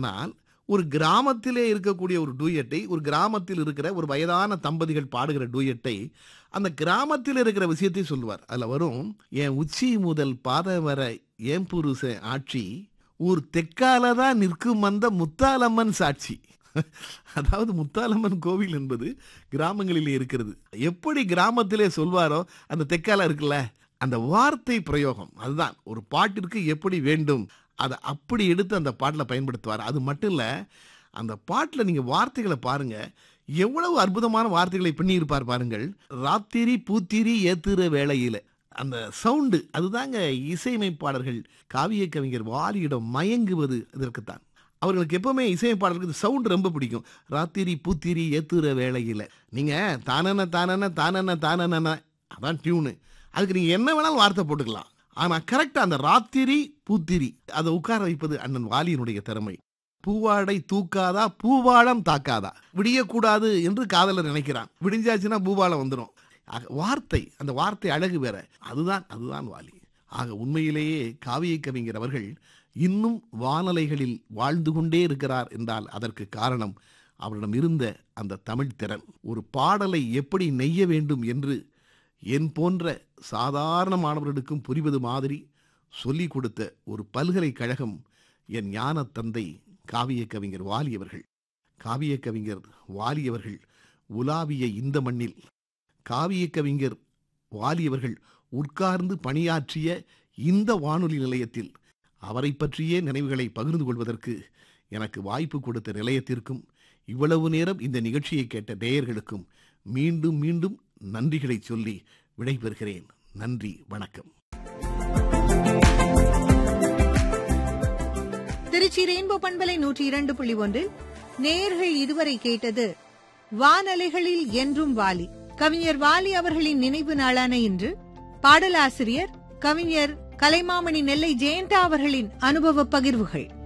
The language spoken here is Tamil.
ஆனால் ஒரு கிராமத்திலே இருக்கக்கூடிய ஒரு டூயட்டை ஒரு கிராமத்தில் இருக்கிற ஒரு வயதான தம்பதிகள் பாடுகிற டூயட்டை அந்த கிராமத்தில் இருக்கிற விஷயத்தை சொல்லுவார் அதில் வரும் என் உச்சி முதல் பாத வர ஏன் புருஷ ஆட்சி ஊர் தெற்கால தான் நிற்கும் அந்த முத்தாலம்மன் சாட்சி அதாவது முத்தாலம்மன் கோவில் என்பது கிராமங்களிலே இருக்கிறது எப்படி கிராமத்திலே சொல்வாரோ அந்த தெற்கால இருக்குல்ல அந்த வார்த்தை பிரயோகம் அதுதான் ஒரு பாட்டிற்கு எப்படி வேண்டும் அதை அப்படி எடுத்து அந்த பாட்டில் பயன்படுத்துவார் அது மட்டும் இல்லை அந்த பாட்டில் நீங்கள் வார்த்தைகளை பாருங்க எவ்வளவு அற்புதமான வார்த்தைகளை பின்னியிருப்பார் பாருங்கள் ராத்திரி பூத்திரி ஏத்துற வேளையில் அந்த சவுண்டு அதுதாங்க இசையமைப்பாளர்கள் காவிய கவிஞர் வாலியிடம் மயங்குவது இதற்குத்தான் அவர்களுக்கு எப்பவுமே இசையமைப்பாளருக்கு சவுண்ட் ரொம்ப பிடிக்கும் ராத்திரி பூத்திரி ஏத்துற வேளையில் நீங்கள் தானன தானன தானன தானன அதான் டியூனு அதுக்கு நீங்கள் என்ன வேணாலும் வார்த்தை போட்டுக்கலாம் ஆனால் கரெக்டாக அந்த ராத்திரி பூத்திரி அதை உட்கார வைப்பது அண்ணன் வாலியினுடைய திறமை பூவாடை தூக்காதா பூவாழம் தாக்காதா விடியக்கூடாது என்று காதலர் நினைக்கிறான் விடிஞ்சாச்சுன்னா பூவாழம் வந்துடும் ஆக வார்த்தை அந்த வார்த்தை அழகு வேற அதுதான் அதுதான் வாலி ஆக உண்மையிலேயே காவிய கவிஞர் அவர்கள் இன்னும் வானலைகளில் வாழ்ந்து கொண்டே இருக்கிறார் என்றால் அதற்கு காரணம் அவரிடம் இருந்த அந்த தமிழ் திறன் ஒரு பாடலை எப்படி நெய்ய வேண்டும் என்று என் போன்ற சாதாரண மாணவர்களுக்கும் புரிவது மாதிரி சொல்லிக் கொடுத்த ஒரு பல்கலைக்கழகம் என் ஞான தந்தை காவிய கவிஞர் வாலி அவர்கள் காவிய கவிஞர் வாலி அவர்கள் உலாவிய இந்த மண்ணில் காவிய கவிஞர் வாலி அவர்கள் உட்கார்ந்து பணியாற்றிய இந்த வானொலி நிலையத்தில் அவரை பற்றிய நினைவுகளை பகிர்ந்து கொள்வதற்கு எனக்கு வாய்ப்பு கொடுத்த நிலையத்திற்கும் இவ்வளவு நேரம் இந்த நிகழ்ச்சியை கேட்ட நேயர்களுக்கும் மீண்டும் மீண்டும் நன்றிகளை சொல்லி விடைபெறுகிறேன் நன்றி வணக்கம் திருச்சி ரெயின்போ பண்பலை நூற்றி இரண்டு புள்ளி ஒன்றில் நேயர்கள் இதுவரை கேட்டது வானலைகளில் என்றும் வாலி கவிஞர் வாலி அவர்களின் நினைவு நாளான இன்று பாடலாசிரியர் கவிஞர் கலைமாமணி நெல்லை ஜெயந்தா அவர்களின் அனுபவ பகிர்வுகள்